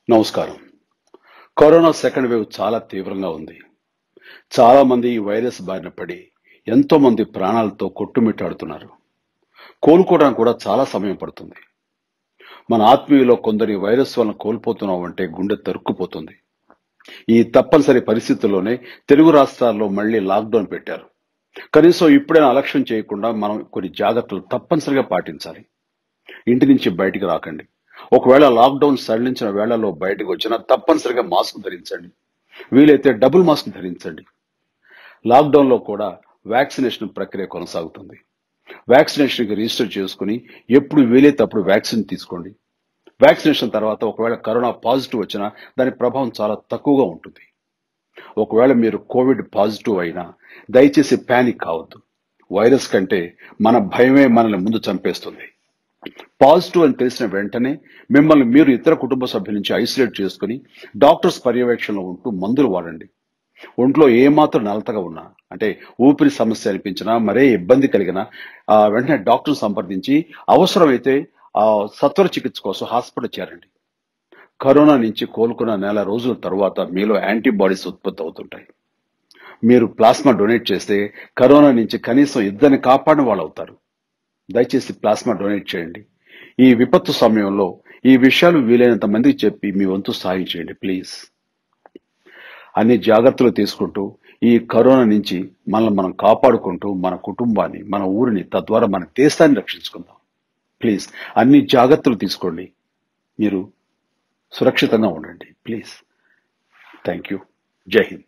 నమస్కారం corona second wave చాలా తీవ్రంగా ఉంది చాలా మంది ఈ వైరస్ బారిన పడి ఎంతో మంది ప్రాణాలతో కొట్టుమిట్టాడుతున్నారు కోలుకోవడానికి కూడా చాలా సమయం పడుతుంది మన ఆత్మీయులో కొందరి వైరస్ వలన కోల్పోతున్నాం అంటే గుండె తరుక్కుపోతుంది ఈ తప్పనిసరి పరిస్థితుల్లోనే తెలుగు రాష్ట్రాల్లో మళ్ళీ లాక్డౌన్ పెట్టారు కనీసం ఇప్పుడైనా అలక్ష్యం చేయకుండా మనం కొన్ని జాగ్రత్తలు తప్పనిసరిగా పాటించాలి ఇంటి నుంచి బయటికి రాకండి ఒకవేళ లాక్డౌన్ సడలించిన వేళలో బయటకు వచ్చినా తప్పనిసరిగా మాస్క్ ధరించండి వీలైతే డబుల్ మాస్క్ ధరించండి లాక్డౌన్ లో కూడా వ్యాక్సినేషన్ ప్రక్రియ కొనసాగుతుంది వ్యాక్సినేషన్కి రిజిస్టర్ చేసుకుని ఎప్పుడు వీలైతే అప్పుడు వ్యాక్సిన్ తీసుకోండి వ్యాక్సినేషన్ తర్వాత ఒకవేళ కరోనా పాజిటివ్ వచ్చినా దాని ప్రభావం చాలా తక్కువగా ఉంటుంది ఒకవేళ మీరు కోవిడ్ పాజిటివ్ అయినా దయచేసి ప్యానిక్ కావద్దు వైరస్ కంటే మన భయమే మనల్ని ముందు చంపేస్తుంది పాజిటివ్ అని తెలిసిన వెంటనే మిమ్మల్ని మీరు ఇతర కుటుంబ సభ్యుల నుంచి ఐసోలేట్ చేసుకుని డాక్టర్స్ పర్యవేక్షణలో ఉంటూ మందులు వాడండి ఒంట్లో ఏమాత్రం నలతగా ఉన్నా అంటే ఊపిరి సమస్య అనిపించినా మరే ఇబ్బంది కలిగినా ఆ, వెంటనే డాక్టర్ సంప్రదించి అవసరమైతే ఆ సత్వర చికిత్స కోసం హాస్పిటల్ చేరండి కరోనా నుంచి కోలుకున్న నెల రోజుల తర్వాత మీలో యాంటీబాడీస్ ఉత్పత్తి అవుతుంటాయి మీరు ప్లాస్మా డొనేట్ చేస్తే కరోనా నుంచి కనీసం ఇద్దరిని కాపాడిన వాళ్ళు అవుతారు దయచేసి ప్లాస్మా డొనేట్ చేయండి ఈ విపత్తు సమయంలో ఈ విషయాలు వీలైనంత మందికి చెప్పి మీ వంతు సాయం చేయండి ప్లీజ్ అన్ని జాగ్రత్తలు తీసుకుంటూ ఈ కరోనా నుంచి మనల్ని మనం కాపాడుకుంటూ మన కుటుంబాన్ని మన ఊరిని తద్వారా మన దేశాన్ని రక్షించుకుందాం ప్లీజ్ అన్ని జాగ్రత్తలు తీసుకోండి మీరు సురక్షితంగా ఉండండి ప్లీజ్ థ్యాంక్ యూ జై హింద్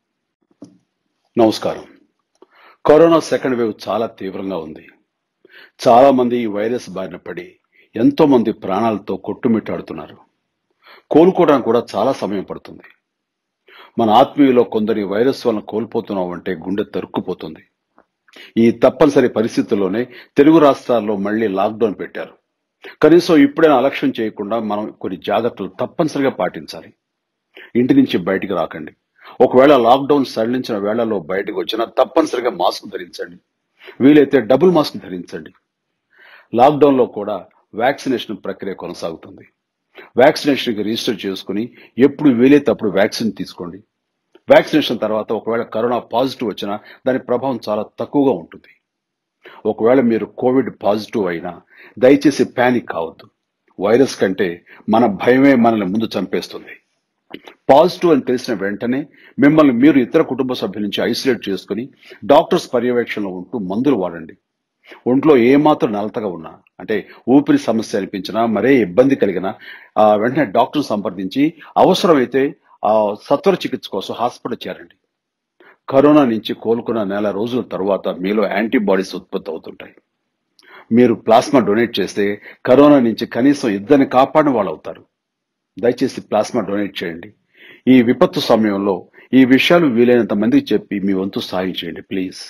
నమస్కారం కరోనా సెకండ్ వేవ్ చాలా తీవ్రంగా ఉంది చాలా మంది ఈ వైరస్ బారిన పడి ఎంతో మంది ప్రాణాలతో కొట్టుమిట్టాడుతున్నారు కోలుకోవడానికి కూడా చాలా సమయం పడుతుంది మన ఆత్మీయులో కొందరి వైరస్ వలన కోల్పోతున్నాం అంటే గుండె తరుక్కుపోతుంది ఈ తప్పనిసరి పరిస్థితుల్లోనే తెలుగు రాష్ట్రాల్లో మళ్ళీ లాక్డౌన్ పెట్టారు కనీసం ఇప్పుడైనా అలక్ష్యం చేయకుండా మనం కొన్ని జాగ్రత్తలు తప్పనిసరిగా పాటించాలి ఇంటి నుంచి బయటికి రాకండి ఒకవేళ లాక్డౌన్ సడలించిన వేళలో బయటకు వచ్చినా తప్పనిసరిగా మాస్క్ ధరించండి వీలైతే డబుల్ మాస్క్ ధరించండి లాక్డౌన్ లో కూడా వ్యాక్సినేషన్ ప్రక్రియ కొనసాగుతుంది వ్యాక్సినేషన్కి రిజిస్టర్ చేసుకుని ఎప్పుడు వీలైతే అప్పుడు వ్యాక్సిన్ తీసుకోండి వ్యాక్సినేషన్ తర్వాత ఒకవేళ కరోనా పాజిటివ్ వచ్చినా దాని ప్రభావం చాలా తక్కువగా ఉంటుంది ఒకవేళ మీరు కోవిడ్ పాజిటివ్ అయినా దయచేసి ప్యానిక్ కావద్దు వైరస్ కంటే మన భయమే మనల్ని ముందు చంపేస్తుంది పాజిటివ్ అని తెలిసిన వెంటనే మిమ్మల్ని మీరు ఇతర కుటుంబ సభ్యుల నుంచి ఐసోలేట్ చేసుకుని డాక్టర్స్ పర్యవేక్షణలో ఉంటూ మందులు వాడండి ఒంట్లో ఏమాత్రం నలతగా ఉన్నా అంటే ఊపిరి సమస్య అనిపించినా మరే ఇబ్బంది కలిగినా ఆ, వెంటనే డాక్టర్ సంప్రదించి అవసరమైతే ఆ సత్వర చికిత్స కోసం హాస్పిటల్ చేరండి కరోనా నుంచి కోలుకున్న నెల రోజుల తర్వాత మీలో యాంటీబాడీస్ ఉత్పత్తి అవుతుంటాయి మీరు ప్లాస్మా డొనేట్ చేస్తే కరోనా నుంచి కనీసం ఇద్దరిని కాపాడిన వాళ్ళు అవుతారు దయచేసి ప్లాస్మా డొనేట్ చేయండి ఈ విపత్తు సమయంలో ఈ విషయాలు వీలైనంత మందికి చెప్పి మీ వంతు సాయం చేయండి ప్లీజ్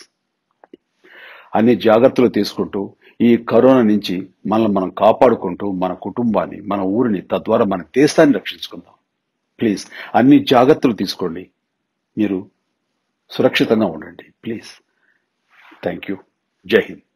అన్ని జాగ్రత్తలు తీసుకుంటూ ఈ కరోనా నుంచి మనల్ని మనం కాపాడుకుంటూ మన కుటుంబాన్ని మన ఊరిని తద్వారా మన దేశాన్ని రక్షించుకుందాం ప్లీజ్ అన్ని జాగ్రత్తలు తీసుకోండి మీరు సురక్షితంగా ఉండండి ప్లీజ్ థ్యాంక్ యూ జై హింద్